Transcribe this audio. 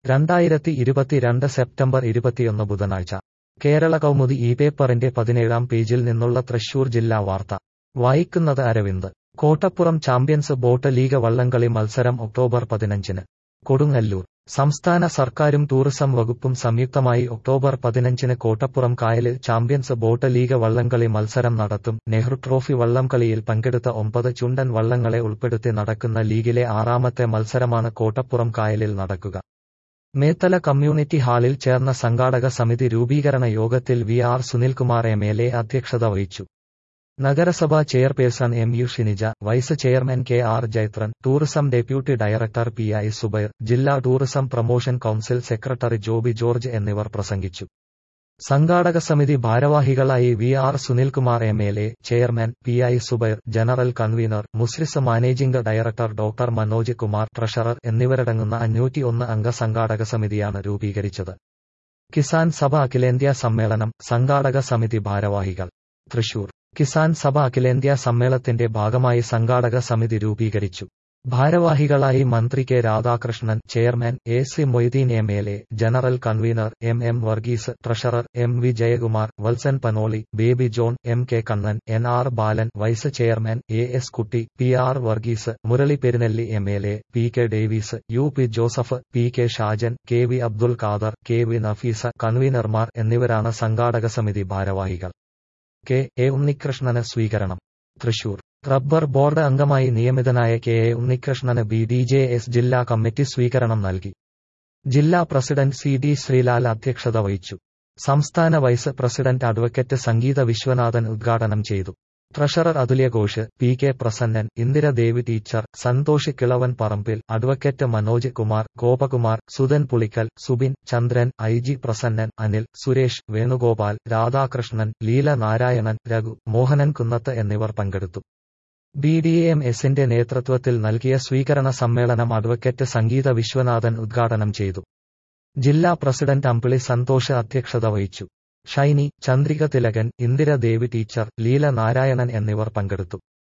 രണ്ടായിരത്തി ഇരുപത്തിരണ്ട് സെപ്റ്റംബർ ഇരുപത്തിയൊന്ന് ബുധനാഴ്ച കേരള കൗമുദി ഈ പേപ്പറിന്റെ പതിനേഴാം പേജിൽ നിന്നുള്ള തൃശൂർ ജില്ലാ വാർത്ത വായിക്കുന്നത് Aravind Kottappuram champions boat league വള്ളംകളി മത്സരം ഒക്ടോബർ പതിനഞ്ചിന് കൊടുങ്ങല്ലൂർ സംസ്ഥാന സർക്കാരും ടൂറിസം വകുപ്പും സംയുക്തമായി ഒക്ടോബർ പതിനഞ്ചിന് കോട്ടപ്പുറം കായലിൽ ചാമ്പ്യൻസ് ബോട്ട് ലീഗ് വള്ളംകളി മത്സരം നടത്തും നെഹ്റു ട്രോഫി വള്ളംകളിയിൽ പങ്കെടുത്ത ഒമ്പത് ചുണ്ടൻ വള്ളങ്ങളെ ഉൾപ്പെടുത്തി നടക്കുന്ന ലീഗിലെ ആറാമത്തെ മത്സരമാണ് കോട്ടപ്പുറം കായലിൽ നടക്കുക മേത്തല കമ്മ്യൂണിറ്റി ഹാളിൽ ചേർന്ന സംഘാടക സമിതി രൂപീകരണ യോഗത്തിൽ V R Sunilkumar M L A അധ്യക്ഷത വഹിച്ചു നഗരസഭാ chairperson M U Shinija vice chairman K R Jaithran tourism deputy director P I Subair ജില്ലാ tourism promotion council secretary Joby George എന്നിവർ പ്രസംഗിച്ചു സംഘാടക സമിതി ഭാരവാഹികളായി V R Sunilkumar M L A chairman P I Subair general convener Muziris managing director doctor Manoj Kumar treasurer എന്നിവരടങ്ങുന്ന അഞ്ഞൂറ്റിയൊന്ന് അംഗ സംഘാടക സമിതിയാണ് രൂപീകരിച്ചത് കിസാൻ സഭ അഖിലേന്ത്യാ സമ്മേളനം സംഘാടക സമിതി ഭാരവാഹികൾ തൃശൂർ കിസാൻ സഭ അഖിലേന്ത്യാ സമ്മേളനത്തിന്റെ ഭാഗമായി സംഘാടക സമിതി രൂപീകരിച്ചു ഭാരവാഹികളായി മന്ത്രി K Radhakrishnan chairman A C Moideen M L A general convener M M Varghese treasurer M V Jayakumar Valsan Panoli Baby John M K Kannan N R Balan vice chairman A S Kutty P R Varghese Murali Perunelli M L A P K Davis U P Joseph P K Shajan K V Abdul Khader K V Nafeesa കൺവീനർമാർ എന്നിവരാണ് സംഘാടക സമിതി ഭാരവാഹികൾ K A ഉണ്ണികൃഷ്ണന് സ്വീകരണം Thrissur rubber board അംഗമായി നിയമിതനായ K A ഉണ്ണികൃഷ്ണന് B D J S ജില്ലാ കമ്മിറ്റി സ്വീകരണം നൽകി ജില്ലാ പ്രസിഡന്റ് സി ഡി ശ്രീലാൽ അധ്യക്ഷത വഹിച്ചു സംസ്ഥാന vice president advocate Sangeetha Viswanathan ഉദ്ഘാടനം ചെയ്തു treasurer Athulya Ghosh P K Prasannan Indiradevi teacher Santhosh Kilavan Parambil advocate Manoj Kumar Gopakumar Sudhan Pulikkal Subin Chandran I G Prasannan Anil Suresh Venugopal Radhakrishnan Leela Narayanan Raghu Mohanan Kunnath എന്നിവർ പങ്കെടുത്തു ബി ഡി എം എസിന്റെ നേതൃത്വത്തിൽ നൽകിയ സ്വീകരണ സമ്മേളനം അഡ്വക്കേറ്റ് സംഗീത വിശ്വനാഥൻ ഉദ്ഘാടനം ചെയ്തു ജില്ലാ പ്രസിഡന്റ് അമ്പിളി സന്തോഷ് അധ്യക്ഷത വഹിച്ചു ഷൈനി ചന്ദ്രിക തിലകൻ ഇന്ദിര ദേവി ടീച്ചർ ലീല നാരായണൻ എന്നിവർ പങ്കെടുത്തു